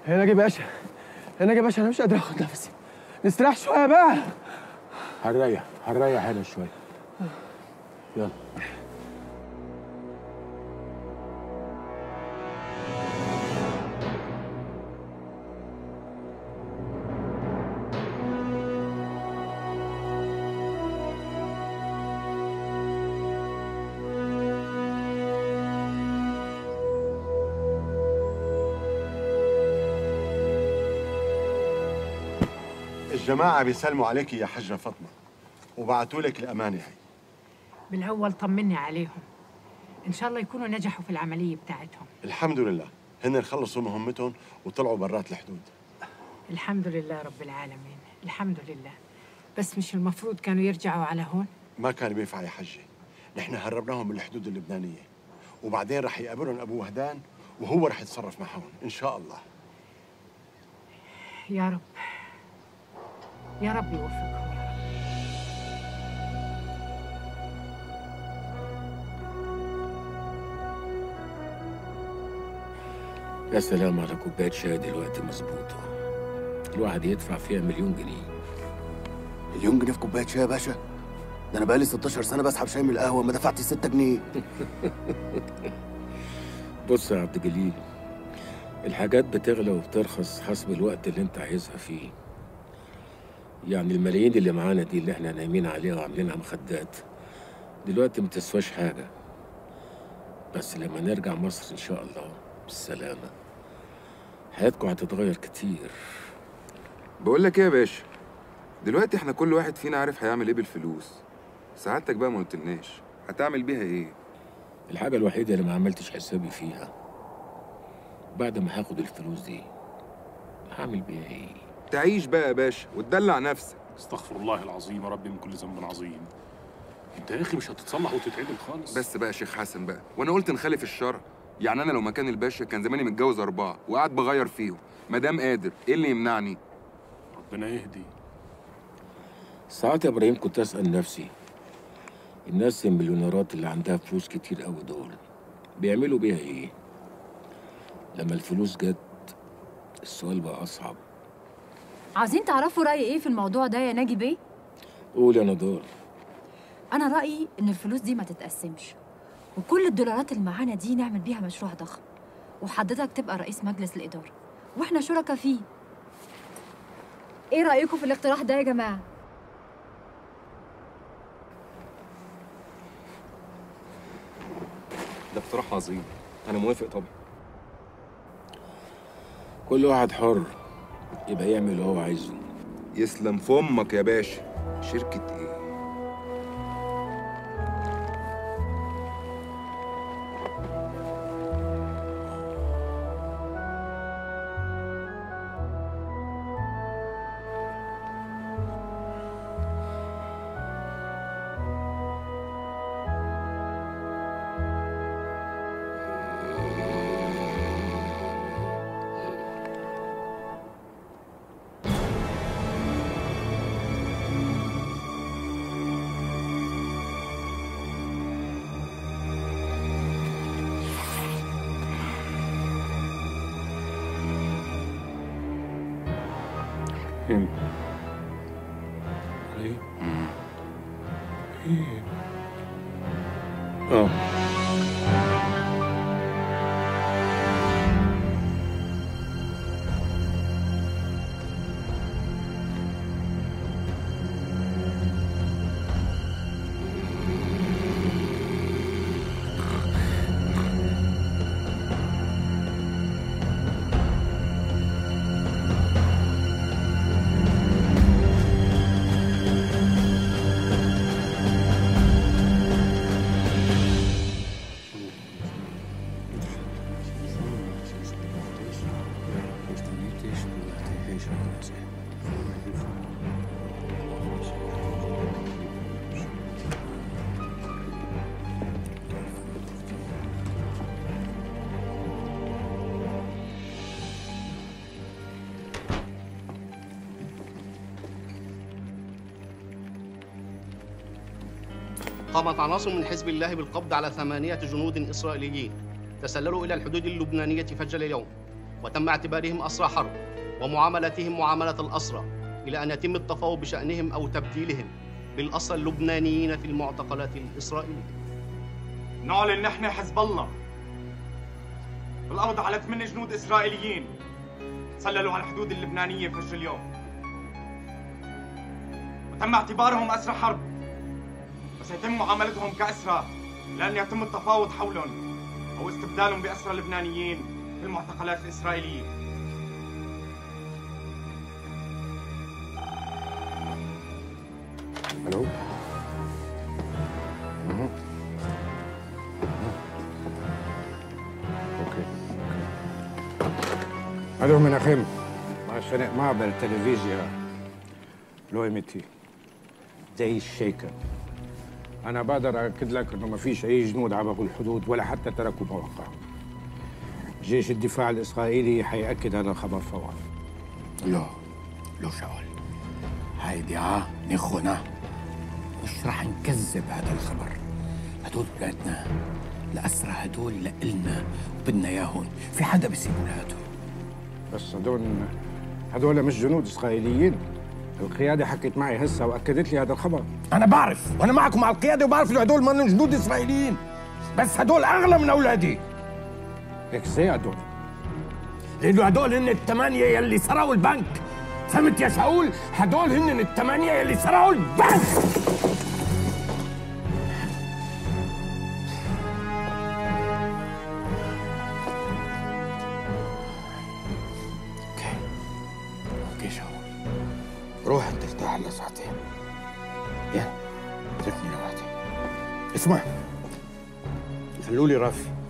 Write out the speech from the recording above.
هنا يا باشا هنا يا باشا انا مش قادر اخد نفسي نستريح شويه بقى هنريح هنريح هنا شويه يلا الجماعة بيسلموا عليك يا حجة فاطمة وبعتوا لك الأمانة هي بالأول طمني عليهم إن شاء الله يكونوا نجحوا في العملية بتاعتهم الحمد لله هن خلصوا مهمتهم وطلعوا برات الحدود الحمد لله رب العالمين الحمد لله بس مش المفروض كانوا يرجعوا على هون ما كان بينفع يا حجة نحن هربناهم من الحدود اللبنانية وبعدين رح يقابلهم أبو وهدان وهو رح يتصرف معهم إن شاء الله يا رب يا رب يوفقهم يا سلام على كوبايه شاي دلوقتي مظبوطه الواحد يدفع فيها مليون جنيه مليون جنيه في كوبايه شاي يا باشا ده انا بقالي 16 سنه بسحب شاي من القهوه ما دفعتش 6 جنيه بص يا عبد الجليل الحاجات بتغلى وبترخص حسب الوقت اللي انت عايزها فيه يعني الملايين اللي معانا دي اللي احنا نايمين عليها وعاملينها مخدات دلوقتي ما تسواش حاجة بس لما نرجع مصر ان شاء الله بالسلامة حياتكم هتتغير كتير بقول لك ايه يا باشا دلوقتي احنا كل واحد فينا عارف هيعمل ايه بالفلوس سعادتك بقى ما قلتلناش هتعمل بيها ايه الحاجة الوحيدة اللي ما عملتش حسابي فيها بعد ما هاخد الفلوس دي هعمل بيها ايه تعيش بقى يا باشا وتدلع نفسك استغفر الله العظيم يا رب من كل ذنب عظيم انت يا اخي مش هتتصلح وتتعدل خالص بس بقى يا شيخ حسن بقى وانا قلت نخالف الشرع يعني انا لو مكان الباشا كان زماني متجوز اربعه وقاعد بغير فيهم ما دام قادر ايه اللي يمنعني ربنا يهدي ساعات يا ابراهيم كنت اسال نفسي الناس المليونيرات اللي عندها فلوس كتير قوي دول بيعملوا بيها ايه لما الفلوس جت السؤال بقى اصعب عاوزين تعرفوا رأيي ايه في الموضوع ده يا ناجي بيه؟ قول يا نضال أنا رأيي إن الفلوس دي ما تتقسمش وكل الدولارات اللي معانا دي نعمل بيها مشروع ضخم وحضرتك تبقى رئيس مجلس الإدارة وإحنا شركاء فيه إيه رأيكم في الاقتراح ده يا جماعة؟ ده اقتراح عظيم انا موافق طبعا كل واحد حر يبقى يعمل اللي هو عايزه يسلم في امك يا باشا شركه ايه فين ايه ايه اه قامت عناصر من حزب الله بالقبض على ثمانية جنود إسرائيليين تسللوا إلى الحدود اللبنانية فجر اليوم وتم اعتبارهم أسرى حرب ومعاملتهم معاملة الأسرى إلى أن يتم التفاوض بشأنهم أو تبديلهم بالأسرى اللبنانيين في المعتقلات الإسرائيلية نعلن نحن حزب الله بالقبض على ثمان جنود إسرائيليين تسللوا على الحدود اللبنانية فجر اليوم وتم اعتبارهم أسرى حرب وسيتم معاملتهم كأسرى لأن يتم التفاوض حولهم أو استبدالهم بأسرى لبنانيين في المعتقلات الإسرائيلية الو مهم. اوكي الو مناخيم عشان ما بالتلفزيون لو ايميتي زي الشيكة أنا بقدر أكد لك إنه ما فيش أي جنود عبروا الحدود ولا حتى تركوا مواقعهم. جيش الدفاع الإسرائيلي حيأكد هذا الخبر فورا. لا لا شاول هايدي اه نخونا مش رح نكذب هذا الخبر هدول ولادنا الأسرى هدول لإلنا وبدنا إياهم في حدا بيسيب ولاده بس هدول هدول مش جنود إسرائيليين. القيادة حكت معي هسه وأكدت لي هذا الخبر. أنا بعرف وأنا معكم على القيادة وبعرف إنه هدول منهم جنود إسرائيليين بس هدول أغلى من أولادي هيك زي هدول. لأنه هدول هن الثمانية يلي سرقوا البنك فهمت يا شاول؟ هدول هن الثمانية يلي سرقوا البنك اوكي اوكي شاول روح انت ارتاح على ساعتين يا اتركني لوحدي اسمع خلوا لي رافي